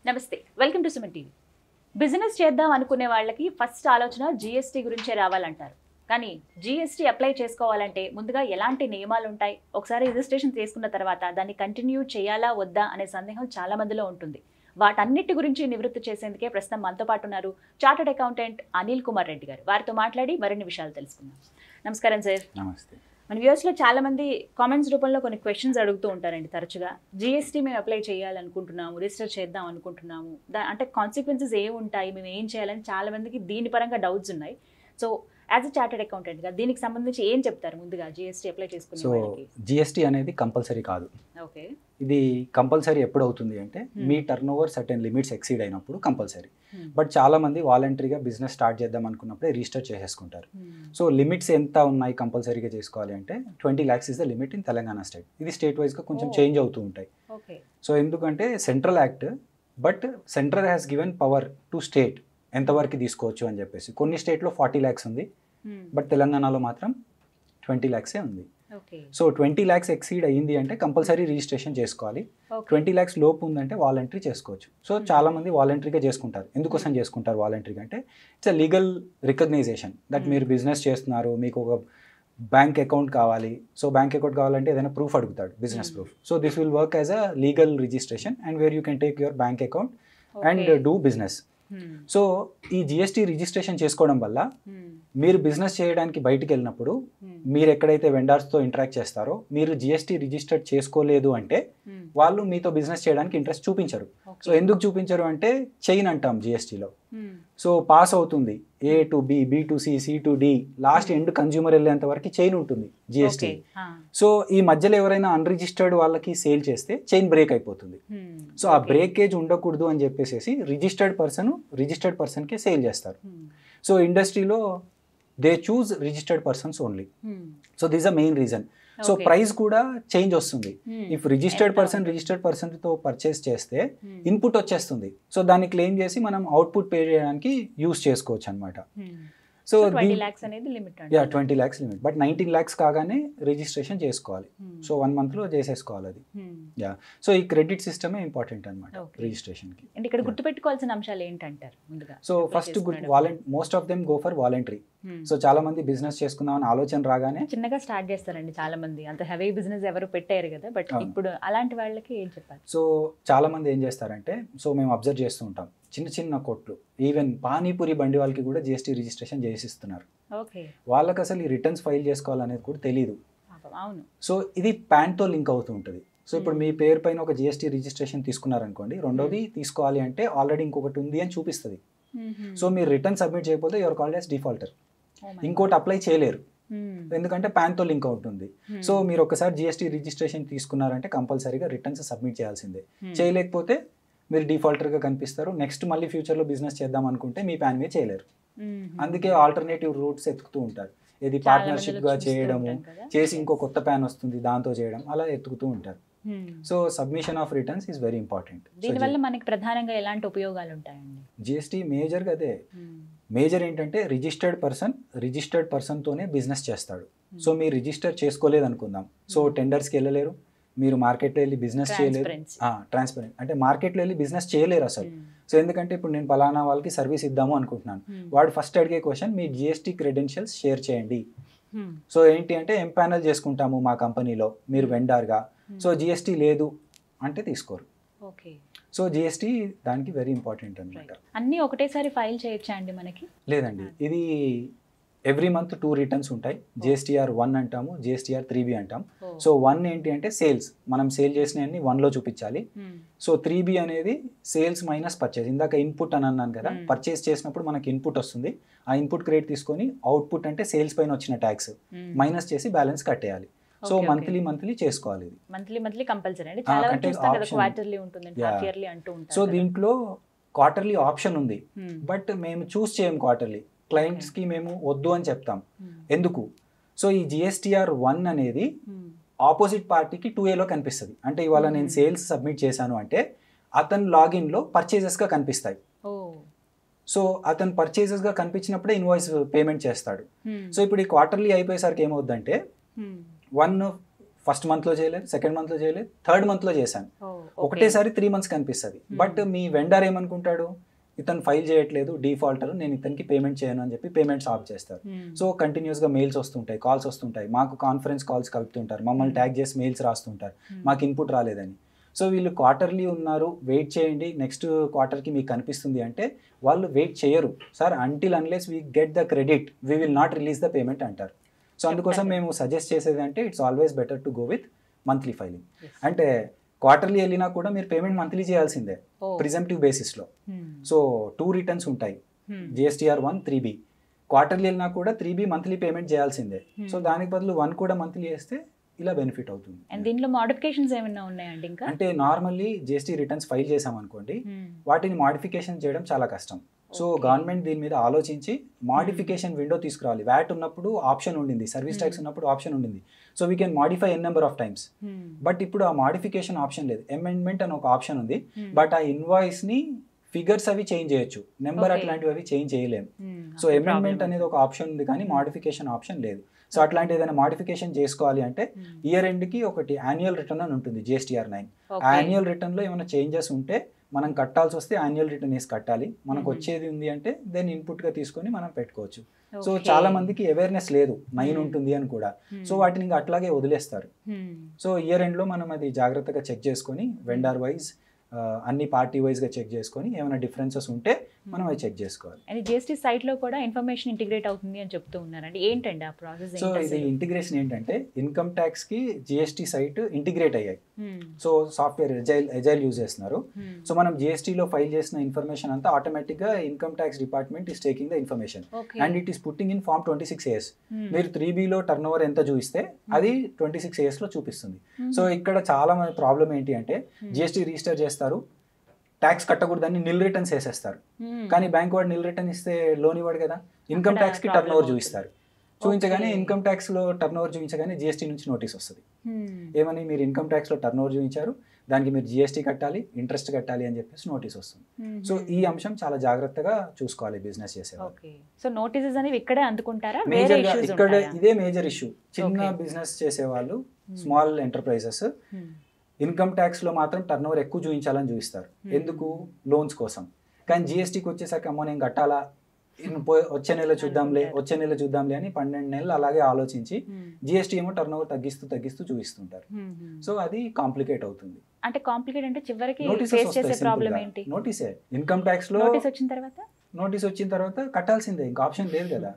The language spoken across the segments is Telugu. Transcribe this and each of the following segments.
నమస్తే welcome to Suman TV business చేద్దాం అనుకునే వాళ్ళకి ఫస్ట్ ఆలోచన జీఎస్టీ గురించే రావాలంటారు కానీ జీఎస్టీ అప్లై చేసుకోవాలంటే ముందుగా ఎలాంటి నియమాలు ఉంటాయి ఒకసారి రిజిస్ట్రేషన్ చేసుకున్న తర్వాత దాన్ని కంటిన్యూ చేయాలా వద్దా అనే సందేహం చాలా మందిలో ఉంటుంది వాటన్నిటి గురించి నివృత్తి చేసేందుకే ప్రస్తుతం మనతో పాటు ఉన్నారు చార్టెడ్ అకౌంటెంట్ అనిల్ కుమార్ రెడ్డి గారు వారితో మాట్లాడి మరిన్ని విషయాలు తెలుసుకుందాం నమస్కారం సార్ నమస్తే మన వ్యూస్లో చాలా మంది కామెంట్స్ రూపంలో కొన్ని క్వశ్చన్స్ అడుగుతూ ఉంటారండి తరచుగా జిఎస్టీ మేము అప్లై చేయాలనుకుంటున్నాము రిజిస్టర్ చేద్దాం అనుకుంటున్నాము దా అంటే కాన్సిక్వెన్సెస్ ఏమి ఉంటాయి మేము ఏం చేయాలని చాలా మందికి దీని పరంగా డౌట్స్ ఉన్నాయి సో యాజ్ అ చార్టెడ్ అకౌంటెంట్గా దీనికి సంబంధించి ఏం చెప్తారు ముందుగా జిఎస్టీ అప్లై చేసుకునే సో వాళ్ళకి జిఎస్టీ అనేది కంపల్సరీ కాదు ఓకే ఇది కంపల్సరీ ఎప్పుడు అవుతుంది అంటే మీ turnover certain limits exceed అయినప్పుడు కంపల్సరీ Hmm. బట్ చాలా మంది వాలంటరీగా బిజినెస్ స్టార్ట్ చేద్దాం అనుకున్నప్పుడే రిజిస్టర్ చేసేసుకుంటారు సో లిమిట్స్ ఎంత ఉన్నాయి కంపల్సరీగా చేసుకోవాలి అంటే twenty lakhs is the limit in Telangana state ఇది స్టేట్ వైజ్గా కొంచెం Oh. చేంజ్ అవుతూ ఉంటాయి ఓకే సో ఎందుకంటే central act but central has given power to state ఎంతవరకు తీసుకోవచ్చు అని చెప్పేసి కొన్ని స్టేట్లో ఫార్టీ ల్యాక్స్ ఉంది బట్ తెలంగాణలో మాత్రం ట్వంటీ ల్యాక్సే ఉంది okay so twenty lakhs exceed అయ్యింది అంటే కంపల్సరీ రిజిస్ట్రేషన్ చేసుకోవాలి ఓకే ట్వంటీ ల్యాక్స్ లోపు ఉందంటే వాలంటరీ చేసుకోవచ్చు సో Hmm. చాలా మంది వాలంటరీగా చేసుకుంటారు ఎందుకోసం చేసుకుంటారు వాలంటరీగా అంటే it's a legal recognition that Hmm. మీరు బిజినెస్ చేస్తున్నారు మీకు ఒక బ్యాంక్ అకౌంట్ కావాలి సో బ్యాంక్ అకౌంట్ కావాలంటే ఏదైనా ప్రూఫ్ అడుగుతాడు business Hmm. Proof so this will work as a legal registration and where you can take your bank account and do business so ఈ జిఎస్టీ రిజిస్ట్రేషన్ చేసుకోవడం వల్ల మీరు బిజినెస్ చేయడానికి బయటికి వెళ్ళినప్పుడు మీరు ఎక్కడైతే వెండర్స్తో ఇంటరాక్ట్ చేస్తారో మీరు జిఎస్టీ రిజిస్టర్డ్ చేసుకోలేదు అంటే వాళ్ళు మీతో బిజినెస్ చేయడానికి ఇంట్రెస్ట్ చూపించరు సో ఎందుకు చూపించరు అంటే చైన్ అంటాం జిఎస్టీలో సో పాస్ అవుతుంది A to B B to C C to D last end consumer వెళ్ళేంత వరకు చైన్ ఉంటుంది జిఎస్టీ సో ఈ మధ్యలో ఎవరైనా అన్రిజిస్టర్డ్ వాళ్ళకి సేల్ చేస్తే చైన్ బ్రేక్ అయిపోతుంది సో ఆ బ్రేకేజ్ ఉండకూడదు అని చెప్పేసి రిజిస్టర్డ్ పర్సన్ రిజిస్టర్డ్ పర్సన్కే సేల్ చేస్తారు సో ఇండస్ట్రీలో they choose registered persons only so this a main reason so price కూడా చేంజ్ వస్తుంది ఇఫ్ రిజిస్టర్డ్ ఎంత పర్సన్ ఉంటుంది? రిజిస్టర్డ్ పర్సన్తో పర్చేస్ చేస్తే ఇన్పుట్ వచ్చేస్తుంది సో దాన్ని క్లెయిమ్ చేసి మనం అవుట్పుట్ పే చేయడానికి యూస్ చేసుకోవచ్చు అనమాట సో ట్వంటీ ల్యాక్స్ అనేది limit yeah twenty lakhs limit but nineteen lakhs కాగానే రిజిస్ట్రేషన్ చేసుకోవాలి సో వన్ మంత్లో చేసేసుకోవాలి అది సో ఈ క్రెడిట్ సిస్టమే ఇంపార్టెంట్ అనమాట Okay. రిజిస్ట్రేషన్కి అంటే ఇక్కడ గుర్తుపెట్టుకోవాల్సిన అంశాలు ఏంటంటారు ముందుగా సో Apply ఫస్ట్ గుడ్ చేసుకునేటప్పుడు. వాలంట్ most of them go for voluntary Hmm. So చాలా మంది బిజినెస్ చేసుకుందామని ఆలోచన రాగానే చిన్నగా స్టార్ట్ చేస్తారండి చాలా మంది అంత హెవీ బిజినెస్ ఎవరు పెట్టారు కదా బట్ అవును. ఇప్పుడు అలాంటి వాళ్ళకి ఏం చెప్పాలి సో చాలా మంది ఏం చేస్తారంటే సో మేము అబ్జర్వ్ చేస్తూ ఉంటాం చిన్న చిన్న కొట్లు ఈవెన్ పానీపూరి బండి వాళ్ళకి కూడా జిఎస్టీ రిజిస్ట్రేషన్ చేసిస్తున్నారు ఓకే వాళ్ళకి అసలు ఈ రిటర్న్స్ ఫైల్ చేసుకోవాలనేది కూడా తెలియదు పాపం అవును సో ఇది ప్యాన్తో లింక్ అవుతూ ఉంటుంది సో ఇప్పుడు Hmm. మీ పేరు పైన ఒక జిఎస్టీ రిజిస్ట్రేషన్ తీసుకున్నారనుకోండి రెండోది తీసుకోవాలి అంటే ఆల్రెడీ ఇంకొకటి ఉంది అని చూపిస్తుంది సో మీరు రిటర్న్ సబ్మిట్ చేయకపోతే యువర్ కాల్డ్ యాజ్ డిఫాల్టర్ ఇంకోటి అప్లై చేయలేరు ఎందుకంటే ప్యాన్తో లింక్ అవుతుంది సో మీరు ఒకసారి జిఎస్టీ రిజిస్ట్రేషన్ తీసుకున్నారంటే కంపల్సరీగా రిటర్న్స్ సబ్మిట్ చేయాల్సిందే చేయలేకపోతే మీరు డిఫాల్టర్గా కనిపిస్తారు నెక్స్ట్ మళ్ళీ ఫ్యూచర్లో బిజినెస్ చేద్దాం అనుకుంటే మీ ప్యాన్ మీద చేయలేరు అందుకే ఆల్టర్నేటివ్ రూట్స్ ఎత్తుకుతూ ఉంటారు ఇది పార్ట్నర్షిప్గా చేయడము చేసి ఇంకో కొత్త ప్యాన్ వస్తుంది దాంతో చేయడం అలా ఎత్తుకుతూ ఉంటారు so submission of returns is very important దీనివల్ల మనకి ప్రధానంగా ఎలాంటి ఉపయోగాలు ఉంటాయండి జిఎస్టీ మేజర్గా అదే మేజర్ ఏంటంటే రిజిస్టర్డ్ పర్సన్ రిజిస్టర్డ్ పర్సన్తోనే బిజినెస్ చేస్తాడు సో మీరు రిజిస్టర్ చేసుకోలేదు అనుకుందాం సో టెండర్స్కి వెళ్ళలేరు మీరు మార్కెట్లో వెళ్ళి బిజినెస్ చేయలేరు Transparency. ట్రాన్స్పరెంట్ అంటే మార్కెట్లో వెళ్ళి బిజినెస్ చేయలేరు అసలు సో ఎందుకంటే ఇప్పుడు నేను పలానా వాళ్ళకి సర్వీస్ ఇద్దాము అనుకుంటున్నాను వాడు ఫస్ట్ అడిగే క్వశ్చన్ మీ జిఎస్టీ క్రెడెన్షియల్స్ షేర్ చేయండి సో ఏంటి అంటే ఎంపానల్ చేసుకుంటాము మా కంపెనీలో మీరు వెండార్గా సో జిఎస్టీ లేదు అంటే తీసుకోరు ఓకే సో జిఎస్టీ దానికి వెరీ ఇంపార్టెంట్ అనమాట అన్నీ ఒకటేసారి ఫైల్ చేయొచ్చా అండి మనకి లేదండి ఇది ఎవ్రీ మంత్ టూ రిటర్న్స్ ఉంటాయి జిఎస్టీఆర్ వన్ అంటాము జిఎస్టీఆర్ త్రీ బి అంటాం సో వన్ ఏంటి అంటే సేల్స్ మనం సేల్ చేసినవన్నీ వన్లో చూపించాలి సో త్రీ బి అనేది సేల్స్ మైనస్ పర్చేస్ ఇందాక ఇన్పుట్ అని అన్నాను కదా Hmm. పర్చేస్ చేసినప్పుడు మనకి ఇన్పుట్ వస్తుంది ఆ ఇన్పుట్ క్రెడిట్ తీసుకొని అవుట్పుట్ అంటే సేల్స్ పైన వచ్చిన ట్యాక్స్ మైనస్ చేసి బ్యాలెన్స్ కట్టేయాలి so Okay, okay. Monthly monthly చేసుకోవాలి ఇది మంత్లీ మంత్లీ కంపల్సరీ అండి ఆ, చాలా వరకు అంటే చూస్తాం కదా option. క్వార్టర్లీ ఉంటుంది Yeah. హాఫ్ ఇయర్లీ అంటూ ఉంటారు సో కదా. దీంట్లో క్వార్టర్లీ ఆప్షన్ ఉంది Hmm. బట్ మేము చూస్ చేయం క్వార్టర్లీ క్లయింట్స్కి మేము వద్దు అని చెప్తాం Hmm. ఎందుకు సో ఈ జిఎస్టీఆర్ వన్ అనేది Hmm. ఆపోజిట్ పార్టీకి టూ ఏలో కనిపిస్తుంది అంటే ఇవాళ నేను Hmm. సేల్స్ సబ్మిట్ చేశాను అంటే అతని లాగిన్లో పర్చేజెస్గా కనిపిస్తాయి ఓ సో అతను పర్చేజెస్గా కనిపించినప్పుడే ఇన్వాయిస్ పేమెంట్ చేస్తాడు Hmm. సో ఇప్పుడు ఈ క్వార్టర్లీ అయిపోయేసరికి ఏమవుద్దంటే Hmm. వన్ ఫస్ట్ మంత్లో చేయలేదు సెకండ్ మంత్లో చేయలేదు థర్డ్ మంత్లో చేశాను ఒకటేసారి త్రీ మంత్స్ కనిపిస్తుంది బట్ మీ వెండర్ ఏమనుకుంటాడు ఇతను ఫైల్ చేయట్లేదు డిఫాల్టర్ నేను ఇతనికి పేమెంట్ చేయను అని చెప్పి పేమెంట్స్ ఆఫ్ చేస్తారు సో కంటిన్యూస్గా మెయిల్స్ వస్తుంటాయి కాల్స్ వస్తుంటాయి మాకు కాన్ఫరెన్స్ కాల్స్ కలుపుతుంటారు మమ్మల్ని ట్యాగ్ చేసి మెయిల్స్ రాస్తుంటారు మాకు ఇన్పుట్ రాలేదని సో వీళ్ళు క్వార్టర్లీ ఉన్నారు వెయిట్ చేయండి నెక్స్ట్ క్వార్టర్కి మీకు కనిపిస్తుంది అంటే వాళ్ళు వెయిట్ చేయరు sir until unless we get the credit we will not release the payment అంటారు సో అందుకోసం చెప్తారు. మేము సజెస్ట్ చేసేది అంటే it's always better to go with monthly filing అంటే క్వార్టర్లీ వెళ్ళినా కూడా మీరు పేమెంట్ మంత్లీ చేయాల్సిందే ప్రిజెంటివ్ బేసిస్లో సో టూ రిటర్న్స్ ఉంటాయి GSTR one three B quarterly వెళ్ళినా కూడా త్రీ బి మంత్లీ పేమెంట్ చేయాల్సిందే సో దానికి బదులు వన్ కూడా మంత్లీ చేస్తే ఇలా బెనిఫిట్ అండ్ అవుతుంది దీనిలో మోడిఫికేషన్స్ ఏమైనా ఉన్నాయండి ఇంకా అంటే నార్మల్లీ జిఎస్టీ రిటర్న్స్ ఫైల్ చేసాం అనుకోండి వాటిని మాడిఫికేషన్ చేయడం చాలా కష్టం సో Okay. గవర్నమెంట్ దీని మీద ఆలోచించి మాడిఫికేషన్ విండో తీసుకురావాలి వ్యాట్ ఉన్నప్పుడు ఆప్షన్ ఉండింది సర్వీస్ Hmm. ట్యాక్స్ ఉన్నప్పుడు ఆప్షన్ ఉండింది so we can modify N number of times but ఇప్పుడు ఆ మాడిఫికేషన్ ఆప్షన్ లేదు అమెండ్మెంట్ అని ఒక ఆప్షన్ ఉంది బట్ ఆ ఇన్వాయిస్ ని ఫిగర్స్ అవి చేంజ్ చేయొచ్చు నెంబర్ Okay. అట్లాంటివి అవి చేంజ్ చేయలేము సో అమెండ్మెంట్ అనేది ఒక ఆప్షన్ ఉంది కానీ మాడిఫికేషన్ ఆప్షన్ లేదు సో అట్లాంటి ఏదైనా మాడిఫికేషన్ చేసుకోవాలి అంటే ఇయర్ ఎండ్కి ఒకటి యాన్యువల్ రిటర్న్ అని ఉంటుంది జిఎస్టీఆర్ నైన్ ఆ యాన్యువల్ రిటర్న్లో ఏమైనా చేంజెస్ ఉంటే మనం కట్టాల్సి వస్తే యాన్యువల్ రిటర్న్ వేసి కట్టాలి మనకు Mhm. వచ్చేది ఉంది అంటే దెన్ ఇన్పుట్గా తీసుకొని మనం పెట్టుకోవచ్చు సో చాలా మందికి అవేర్నెస్ లేదు నైన్ Hmm. ఉంటుంది అని కూడా సో వాటిని ఇంకా అట్లాగే వదిలేస్తారు సో ఇయర్ ఎండ్లో మనం అది జాగ్రత్తగా చెక్ చేసుకొని వెండర్ వైజ్ అన్ని పార్టీ వైజ్గా చెక్ చేసుకొని ఏమైనా డిఫరెన్సెస్ ఉంటే మనం అవి చెక్ చేసుకోవాలి అండ్ జిఎస్టీ సైట్ లో కూడా ఇన్ఫర్మేషన్ ఇంటిగ్రేట్ అవుతుంది అని చెప్తూ ఉన్నారండి ఏంటండి ఆ ప్రాసెస్ సో ఇది ఇంటిగ్రేషన్ ఏంటంటే ఇన్కమ్ ట్యాక్స్ కి జిఎస్టీ సైట్ ఇంటిగ్రేట్ అయ్యాయి so software agile agile use చేస్తున్నారు సో మనం జిఎస్టీలో ఫైల్ చేసిన ఇన్ఫర్మేషన్ అంతా ఆటోమేటిక్గా income tax department is taking the information and it is putting in form twenty six years మీరు త్రీ బీలో టర్న్ ఓవర్ ఎంత చూపిస్తే అది ట్వంటీ సిక్స్ ఇయర్స్లో చూపిస్తుంది సో ఇక్కడ చాలా మంది ప్రాబ్లం ఏంటి అంటే జిఎస్టీ రిజిస్టర్ చేస్తారు ట్యాక్స్ కట్టకూడదని నిల్ రిటర్న్స్ వేసేస్తారు కానీ బ్యాంక్ వాడు నిల్ రిటర్న్ ఇస్తే లోన్ ఇవ్వడు కదా ఇన్కమ్ అక్కడ ట్యాక్స్ కి problem టర్న్ ఓవర్ అవుతుంది. చూపిస్తారు చూపించగానే Okay. ఇన్కమ్ ట్యాక్స్ లో టర్న్ ఓవర్ చూపించగానే జిఎస్టీ నుంచి నోటీస్ వస్తుంది ఏమని మీరు ఇన్కమ్ ట్యాక్స్ లో టర్న్ ఓవర్ చూపించారు దానికి మీరు జిఎస్టీ కట్టాలి ఇంట్రెస్ట్ కట్టాలి అని చెప్పేసి నోటీస్ వస్తుంది సో ఈ అంశం చాలా జాగ్రత్తగా చూసుకోవాలి బిజినెస్ చేసేవాళ్ళు ఓకే సో నోటీసెస్ అనేవి ఇక్కడే అందుకుంటారా వేరే మేజర్ గా ఇష్యూస్ ఇక్కడ ఇదే మేజర్ ఇష్యూ చిన్న Okay. బిజినెస్ చేసేవాళ్ళు స్మాల్ ఎంటర్ప్రైజెస్ ఇన్కమ్ ట్యాక్స్ లో మాత్రం టర్న్ ఓవర్ ఎక్కువ చూపించాలని చూపిస్తారు Hmm. ఎందుకు లోన్స్ కోసం కానీ జిఎస్టీకి వచ్చేసరికి అమ్మో నేను కట్టాలా ఇన్ పో- వచ్చే నెల చూద్దాంలే అనుకుంటారు. వచ్చే నెల చూద్దాంలే అని పన్నెండు నెలలు అలాగే ఆలోచించి జిఎస్టీ ఏమో టర్న్ ఓవర్ తగ్గిస్తూ తగ్గిస్తూ చూపిస్తుంటారు సో అది కాంప్లికేట్ అవుతుంది అంటే కాంప్లికేట్ అంటే చివరికి నోటీసెస్ ఫేస్ చేసే వస్తాయి ప్రాబ్లం సింపుల్ ఏంటి నోటీసే ఇన్కమ్ ట్యాక్స్ లో నోటీస్ వచ్చిన తర్వాత నోటీస్ వచ్చిన తర్వాత కట్టాల్సిందే ఇంకా ఆప్షన్ లేదు కదా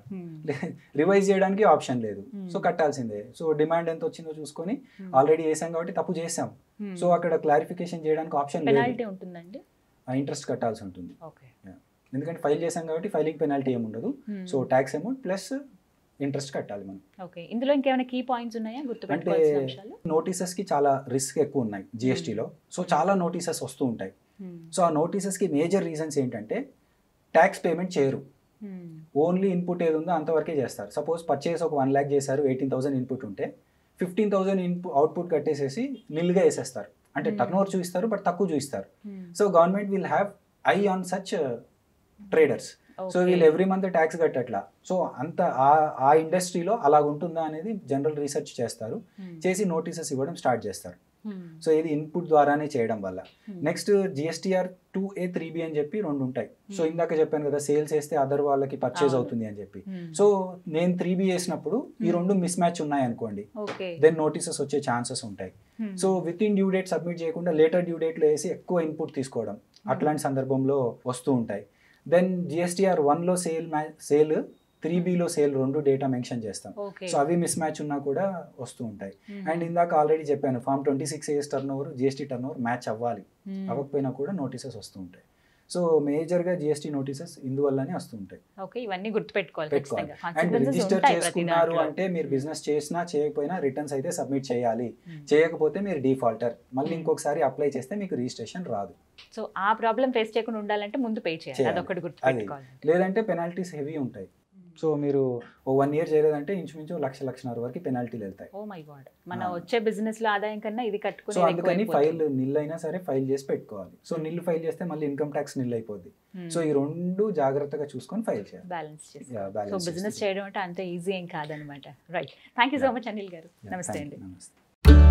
రివైజ్ చేయడానికి ఆప్షన్ లేదు Hmm. సో కట్టాల్సిందే సో డిమాండ్ ఎంత వచ్చిందో చూసుకొని ఆల్రెడీ వేసాం కాబట్టి తప్పు చేసాం సో అక్కడ క్లారిఫికేషన్ చేయడానికి ఆప్షన్ లేదు పెనాల్టీ ఉంటుందండి ఆ ఇంట్రెస్ట్ కట్టాల్సి ఉంటుంది ఓకే ఎందుకంటే ఫైల్ చేసాం కాబట్టి ఫైలింగ్ పెనాల్టీ ఏమి ఉండదు so tax amount plus interest కట్టాలి మనం ఓకే ఇందులో ఇంకేమైనా కీ పాయింట్స్ ఉన్నాయా గుర్తుపెట్టుకోవాల్సిన అంశాలు నోటీసెస్ కి చాలా రిస్క్ ఎక్కువ ఉన్నాయి జిఎస్టీలో సో చాలా నోటీసెస్ వస్తూ ఉంటాయి సో ఆ notices కి మేజర్ రీజన్స్ ఏంటంటే ట్యాక్స్ పేమెంట్ చేయరు ఓన్లీ ఇన్పుట్ ఏది ఉందో అంతవరకే చేస్తారు సపోజ్ పర్చేస్ ఒక వన్ ల్యాక్ చేశారు ఎయిటీన్ థౌసండ్ ఇన్పుట్ ఉంటే ఫిఫ్టీన్ థౌసండ్ ఇన్పుట్ అవుట్పుట్ కట్టేసేసి నిల్గా వేసేస్తారు అంటే Hmm. టర్న్ ఓవర్ చూపిస్తారు బట్ తక్కువ చూపిస్తారు so government will have eye on such traders so వీళ్ళు ఎవ్రీ మంత్ ట్యాక్స్ కట్టట్లా సో అంత ఆ ఆ ఇండస్ట్రీలో అలా ఉంటుందా అనేది జనరల్ రీసెర్చ్ చేస్తారు చేసి నోటీసెస్ ఇవ్వడం స్టార్ట్ చేస్తారు సో ఇది ఇన్పుట్ ద్వారానే చేయడం వల్ల next GSTR two A three B అని చెప్పి రెండు ఉంటాయి సో Hmm. ఇందాక చెప్పాను కదా సేల్స్ వేస్తే అదర్ వాళ్ళకి పర్చేజ్ అవును. అవుతుంది అని చెప్పి సో నేను త్రీ బి వేసినప్పుడు ఈ Hmm. రెండు మిస్ మ్యాచ్ ఉన్నాయి అనుకోండి ఓకే దెన్ నోటీసెస్ వచ్చే ఛాన్సెస్ ఉంటాయి so within due date submit చేయకుండా లేటర్ డ్యూ డేట్లో వేసి ఎక్కువ ఇన్పుట్ తీసుకోవడం అట్లాంటి సందర్భంలో వస్తూ ఉంటాయి దెన్ జిఎస్టీఆర్ వన్లో సేల్ మ్యా సేల్ త్రీ బిలో సేల్ రెండు డేటా మెన్షన్ చేస్తాం ఓకే సో అవి మిస్ మ్యాచ్ ఉన్నా కూడా వస్తూ ఉంటాయి అండ్ ఇందాక ఆల్రెడీ చెప్పాను form twenty six years turn over GST turn over match అవ్వాలి అవ్వకపోయినా కూడా నోటీసెస్ వస్తూ ఉంటాయి సో మేజర్గా జిఎస్టీ నోటీసెస్ ఇందువల్లనే వస్తూ ఉంటాయి ఓకే ఇవన్నీ గుర్తుపెట్టుకోవాలి పెట్టుకోవాలి. ఖచ్చితంగా అండ్ Consequences రిజిస్టర్ ఉంటాయి ప్రతి చేసుకున్నారు దాంట్లో. అంటే మీరు బిజినెస్ చేసినా చేయకపోయినా రిటర్న్స్ అయితే సబ్మిట్ చేయాలి Hmm. చేయకపోతే మీరు డిఫాల్టర్ మళ్ళీ Hmm. ఇంకొకసారి అప్లై చేస్తే మీకు రిజిస్ట్రేషన్ రాదు సో ఆ ప్రాబ్లం ఫేస్ చేయకుండా ఉండాలంటే ముందు పే చేయాలి చేయాలి. అదొకటి గుర్తుపెట్టుకోవాలి లేదంటే పెనాల్టీస్ హెవీ ఉంటాయి సో మీరు ఓ వన్ ఇయర్ చేయలేదంటే ఇంచుమించు లక్ష లక్షన్నర వరకు పెనాల్టీలు వెళ్తాయి ఓ మై గాడ్ మన Ah. వచ్చే బిజినెస్ లో ఆదాయం కన్నా ఇది కట్టుకుని సో అందుకని ఫైల్ నిల్ అయినా సరే ఫైల్ చేసి పెట్టుకోవాలి సో నిల్ ఫైల్ చేస్తే మళ్ళీ ఇన్కమ్ ట్యాక్స్ నిల్ అయిపోద్ది సో ఈ రెండు జాగ్రత్తగా చూసుకొని ఫైల్ చేయాలి బ్యాలెన్స్ చేసి Yeah, సో balance బిజినెస్ చేసి. చేయడం అంటే అంత ఈజీ ఏం కాదనమాట right thank you so Yeah. Much Anil గారు Yeah, నమస్తే thank అండి you. నమస్తే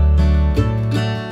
థ్యాంక్ యూ